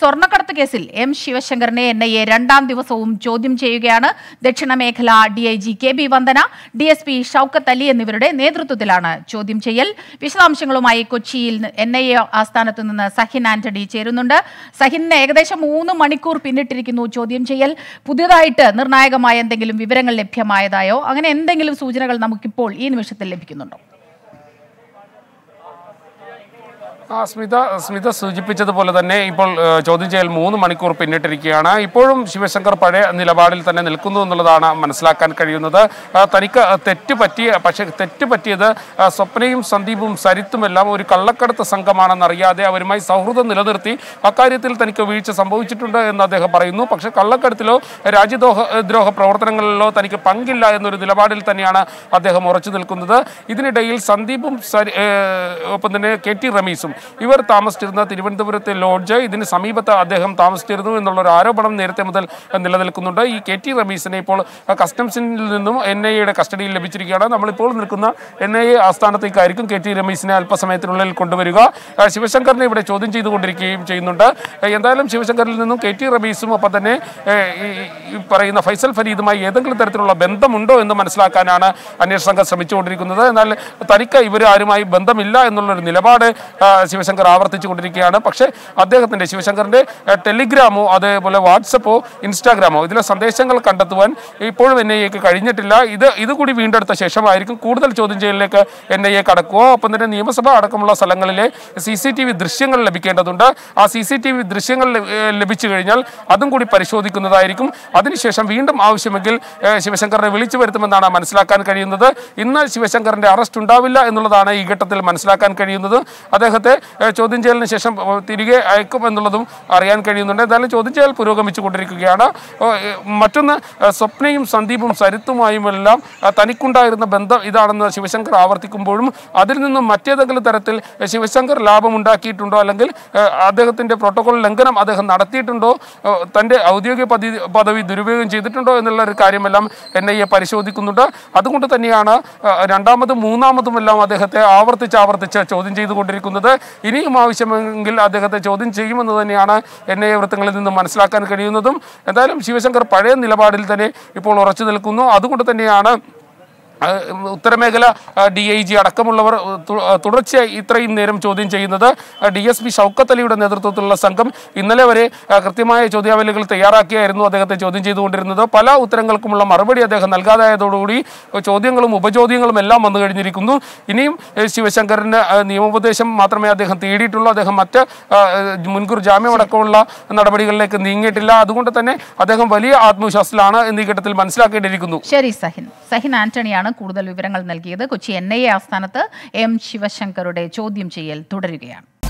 സ്വർണ്ണക്കടത്ത് കേസിൽ എം ശിവശങ്കറിനെ എൻ ഐ എ രണ്ടാം ദിവസവും ചോദ്യം ചെയ്യുകയാണ് ദക്ഷിണ മേഖല D I G K B Vandana D S P Shoukath Ali എന്നിവരുടെ നേതൃത്വത്തിലാണ് ചോദ്യം ചെയ്യൽ വിശദാംശങ്ങളുമായി കൊച്ചിയിൽ എൻ ഐ എ ആസ്ഥാനത്ത് നിന്ന് സഹിൻ ആന്റണി ചേരുന്നുണ്ട് സഹിന് ഏകദേശം മൂന്ന് മണിക്കൂർ പിന്നിട്ടിരിക്കുന്നു ചോദ്യം ചെയ്യൽ പുതിയതായിട്ട് നിർണായകമായ എന്തെങ്കിലും വിവരങ്ങൾ ലഭ്യമായതായോ അങ്ങനെ എന്തെങ്കിലും സൂചനകൾ നമുക്കിപ്പോൾ ഈ നിമിഷത്തിൽ ലഭിക്കുന്നുണ്ടോ ആ സ്മിത സ്മിത സൂചിപ്പിച്ചതുപോലെ തന്നെ ഇപ്പോൾ ഏഹ്, ചോദ്യം ചെയ്യൽ മൂന്ന് മണിക്കൂർ പിന്നിട്ടിരിക്കുകയാണ് ഇപ്പോഴും ശിവശങ്കർ പഴയ നിലപാടിൽ തന്നെ നിൽക്കുന്നു എന്നുള്ളതാണ് മനസ്സിലാക്കാൻ കഴിയുന്നത് ആ, തനിക്ക് തെറ്റ് പറ്റിയ പക്ഷേ തെറ്റ് പറ്റിയത് ആ, സ്വപ്നയും സന്ദീപും സരിത്തുമെല്ലാം ഒരു കള്ളക്കടത്ത് സംഘമാണെന്നറിയാതെ അവരുമായി സൗഹൃദം നിലനിർത്തി അക്കാര്യത്തിൽ തനിക്ക് വീഴ്ച സംഭവിച്ചിട്ടുണ്ട് എന്ന് അദ്ദേഹം പറയുന്നു പക്ഷേ കള്ളക്കടത്തിലോ രാജ്യദ്രോഹ ദ്രോഹ പ്രവർത്തനങ്ങളിലോ തനിക്ക് പങ്കില്ല എന്നൊരു നിലപാടിൽ തന്നെയാണ് അദ്ദേഹം ഉറച്ചു നിൽക്കുന്നത് ഇതിനിടയിൽ സന്ദീപും സരി- ഏഹ്, ഒപ്പം തന്നെ കെ ടി റമീസും ഇവർ താമസിച്ചിരുന്ന തിരുവനന്തപുരത്തെ ലോഡ്ജ് ഇതിന് സമീപത്ത് അദ്ദേഹം താമസിച്ചിരുന്നു എന്നുള്ള ഒരു ആരോപണം നേരത്തെ മുതൽ നിലനിൽക്കുന്നുണ്ട് ഈ കെ ടി റമീസിനെ ഇപ്പോൾ കസ്റ്റംസിൽ നിന്നും എൻ ഐ എയുടെ കസ്റ്റഡിയിൽ ലഭിച്ചിരിക്കുകയാണ് നമ്മളിപ്പോൾ നിൽക്കുന്ന എൻ ഐ എ ആസ്ഥാനത്തേക്കായിരിക്കും കെ ടി റമീസിനെ അല്പസമയത്തിനുള്ളിൽ കൊണ്ടുവരിക ആ, ശിവശങ്കറിനെ ഇവിടെ ചോദ്യം ചെയ്തുകൊണ്ടിരിക്കുകയും ചെയ്യുന്നുണ്ട് ആ, എന്തായാലും ശിവശങ്കറിൽ നിന്നും കെ ടി റമീസും ഒപ്പം തന്നെ ഏ, ഈ ഈ പറയുന്ന ഫൈസൽ ഫരീദുമായി ഏതെങ്കിലും തരത്തിലുള്ള ബന്ധമുണ്ടോ എന്ന് മനസ്സിലാക്കാനാണ് അന്വേഷണ സംഘം ശ്രമിച്ചുകൊണ്ടിരിക്കുന്നത് എന്നാൽ തനിക്ക് ഇവർ ആരുമായി ബന്ധമില്ല എന്നുള്ളൊരു നിലപാട് ആ, ശിവശങ്കർ ആവർത്തിച്ചു കൊണ്ടിരിക്കുകയാണ് പക്ഷേ അദ്ദേഹത്തിൻ്റെ ശിവശങ്കറിൻ്റെ ആ, ടെലിഗ്രാമോ അതേപോലെ വാട്സപ്പോ ഇൻസ്റ്റാഗ്രാമോ ഇതിലെ സന്ദേശങ്ങൾ കണ്ടെത്തുവാൻ ഇപ്പോഴും എൻ ഐ എക്ക് കഴിഞ്ഞിട്ടില്ല ഇത് ഇതുകൂടി വീണ്ടെടുത്ത ശേഷമായിരിക്കും കൂടുതൽ ചോദ്യം ചെയ്യലിലേക്ക് എൻ ഐ എ കടക്കുകയോ ഒപ്പം തന്നെ നിയമസഭ അടക്കമുള്ള സ്ഥലങ്ങളിലെ സി സി ടി വി ദൃശ്യങ്ങൾ ലഭിക്കേണ്ടതുണ്ട് ആ സി സി ടി വി ദൃശ്യങ്ങൾ ലഭി- ഏഹ് ലഭിച്ചു കഴിഞ്ഞാൽ അതും കൂടി പരിശോധിക്കുന്നതായിരിക്കും അതിനുശേഷം വീണ്ടും ആവശ്യമെങ്കിൽ ഏഹ് ശിവശങ്കറിനെ വിളിച്ചു വരുത്തുമെന്നാണ് മനസ്സിലാക്കാൻ കഴിയുന്നത് ഇന്ന് ശിവശങ്കറിന്റെ അറസ്റ്റ് ഉണ്ടാവില്ല എന്നുള്ളതാണ് ഈ ഘട്ടത്തിൽ മനസ്സിലാക്കാൻ കഴിയുന്നത് അദ്ദേഹത്തെ ഏഹ് ചോദ്യം ചെയ്യലിന് ശേഷം ഏഹ് തിരികെ അയക്കും എന്നുള്ളതും അറിയാൻ കഴിയുന്നുണ്ട് എന്തായാലും ചോദ്യം ചെയ്യൽ പുരോഗമിച്ചു കൊണ്ടിരിക്കുകയാണ് ഏഹ് ഏഹ് മറ്റൊന്ന് ഏഹ് സ്വപ്നയും സന്ദീപും സരിത്തുമായുമെല്ലാം ഏഹ് തനിക്കുണ്ടായിരുന്ന ബന്ധം ഇതാണെന്ന് ശിവശങ്കർ ആവർത്തിക്കുമ്പോഴും അതിൽ നിന്നും മറ്റേതെങ്കിലും തരത്തിൽ ഏഹ് ശിവശങ്കർ ലാഭമുണ്ടാക്കിയിട്ടുണ്ടോ അല്ലെങ്കിൽ ഏഹ് അദ്ദേഹത്തിന്റെ പ്രോട്ടോകോൾ ലംഘനം അദ്ദേഹം നടത്തിയിട്ടുണ്ടോ ഏഹ് തന്റെ ഔദ്യോഗിക പദവി പദവി ദുരുപയോഗം ചെയ്തിട്ടുണ്ടോ എന്നുള്ള ഒരു കാര്യമെല്ലാം എൻ ഐ എ പരിശോധിക്കുന്നുണ്ട് അതുകൊണ്ട് തന്നെയാണ് ഏഹ് രണ്ടാമതും മൂന്നാമതും എല്ലാം അദ്ദേഹത്തെ ആവർത്തിച്ച് ആവർത്തിച്ച് ചോദ്യം ചെയ്തുകൊണ്ടിരിക്കുന്നത് ഇനിയും ആവശ്യമെങ്കിൽ അദ്ദേഹത്തെ ചോദ്യം ചെയ്യുമെന്ന് തന്നെയാണ് എൻ ഐ എ വൃത്തങ്ങളിൽ നിന്ന് മനസ്സിലാക്കാൻ കഴിയുന്നതും എന്തായാലും ശിവശങ്കർ പഴയ നിലപാടിൽ തന്നെ ഇപ്പോൾ ഉറച്ചു നിൽക്കുന്നു അതുകൊണ്ട് തന്നെയാണ് ആ, ഉത്തരമേഖല ഡി ഐ ജി അടക്കമുള്ളവർ തു- തുടർച്ചയായി ഇത്രയും നേരം ചോദ്യം ചെയ്യുന്നത് ഡി എസ് പി ഷൗക്കത്ത് അലിയുടെ നേതൃത്വത്തിലുള്ള സംഘം ഇന്നലെ വരെ ആ, കൃത്യമായ ചോദ്യാവലികൾ തയ്യാറാക്കിയായിരുന്നു അദ്ദേഹത്തെ ചോദ്യം ചെയ്തുകൊണ്ടിരുന്നത് പല ഉത്തരങ്ങൾക്കുമുള്ള മറുപടി അദ്ദേഹം നൽകാതായതോടുകൂടി ചോദ്യങ്ങളും ഉപചോദ്യങ്ങളും എല്ലാം വന്നു കഴിഞ്ഞിരിക്കുന്നു ഇനിയും ഏ, ശിവശങ്കറിന് ആ, നിയമോപദേശം മാത്രമേ അദ്ദേഹം തേടിയിട്ടുള്ളൂ അദ്ദേഹം മറ്റ് ആ, മുൻകൂർ ജാമ്യമടക്കമുള്ള നടപടികളിലേക്ക് നീങ്ങിയിട്ടില്ല അതുകൊണ്ട് തന്നെ അദ്ദേഹം വലിയ ആത്മവിശ്വാസത്തിലാണ് എന്നീ ഘട്ടത്തിൽ മനസ്സിലാക്കേണ്ടിയിരിക്കുന്നു ശരി സഹിൻ സഹിൻ ആന്റണിയാണ് കൂടുതൽ വിവരങ്ങൾ നൽകിയത് കൊച്ചി എൻ ഐ എ ആസ്ഥാനത്ത് എം ശിവശങ്കറുടെ ചോദ്യം ചെയ്യൽ തുടരുകയാണ്